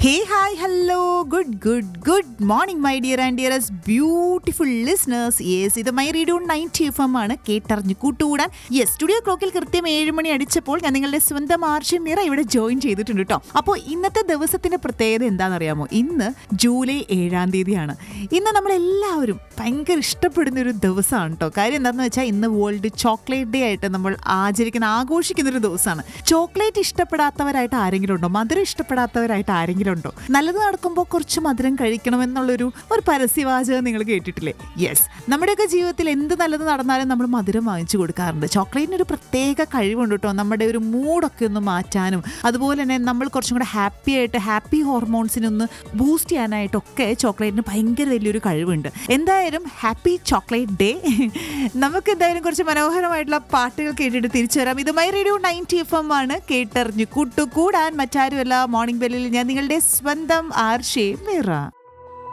hey hi hello good good good morning my dear and dearest beautiful listeners yes ഇത് my radio ninety F M ആണ് കേട്ടറിഞ്ഞ് കൂട്ടുകൂടാൻ yes studio ക്ലോക്കിൽ കൃത്യം ഏഴ് മണി അടിച്ചപ്പോൾ ഞാൻ നിങ്ങളുടെ സ്വന്തം ആർഷ്യം നിറ ഇവിടെ ജോയിൻ ചെയ്തിട്ടുണ്ട് കേട്ടോ അപ്പോൾ ഇന്നത്തെ ദിവസത്തിന്റെ പ്രത്യേകത എന്താണെന്നറിയാമോ ഇന്ന് ജൂലൈ ഏഴാം തീയതിയാണ് ഇന്ന് നമ്മളെല്ലാവരും ഭയങ്കര ഇഷ്ടപ്പെടുന്ന ഒരു ദിവസമാണ് കേട്ടോ കാര്യം എന്താണെന്ന് വെച്ചാൽ ഇന്ന് വേൾഡ് ചോക്ലേറ്റ് ഡേ ആയിട്ട് നമ്മൾ ആചരിക്കുന്ന ആഘോഷിക്കുന്ന ഒരു ദിവസമാണ് ചോക്ലേറ്റ് ഇഷ്ടപ്പെടാത്തവരായിട്ട് ആരെങ്കിലും ഉണ്ടോ മധുരം ഇഷ്ടപ്പെടാത്തവരായിട്ട് ആരെങ്കിലും ഉണ്ടോ നല്ലത് നടക്കുമ്പോൾ കുറച്ച് മധുരം കഴിക്കണമെന്നുള്ളൊരു ഒരു പരസ്യവാചകം നിങ്ങൾ കേട്ടിട്ടില്ലേ യെസ് നമ്മുടെയൊക്കെ ജീവിതത്തിൽ എന്ത് നല്ലത് നടന്നാലും നമ്മൾ മധുരം വാങ്ങിച്ചു കൊടുക്കാറുണ്ട് ചോക്ലേറ്റിന് ഒരു പ്രത്യേക കഴിവുണ്ട് കേട്ടോ നമ്മുടെ ഒരു മൂഡൊക്കെ ഒന്ന് മാറ്റാനും അതുപോലെ തന്നെ നമ്മൾ കുറച്ചും കൂടെ ഹാപ്പി ആയിട്ട് ഹാപ്പി ഹോർമോൺസിനെ ഒന്ന് ബൂസ്റ്റ് ചെയ്യാനായിട്ടൊക്കെ ചോക്ലേറ്റിന് ഭയങ്കര വലിയൊരു കഴിവുണ്ട് എന്തായാലും ഹാപ്പി ചോക്ലേറ്റ് ഡേ നമുക്ക് എന്തായാലും കുറച്ച് മനോഹരമായിട്ടുള്ള പാട്ടുകൾ കേട്ടിട്ട് തിരിച്ചു വരാം ഇത് my radio ninety F M ആണ് കേട്ടറിഞ്ഞു കൂട്ടുകൂടാൻ മറ്റാരുമല്ല മോർണിംഗ് ബെല്ലിൽ ഞാൻ നിങ്ങളുടെ സ്വന്തം ആർഷേ മിറ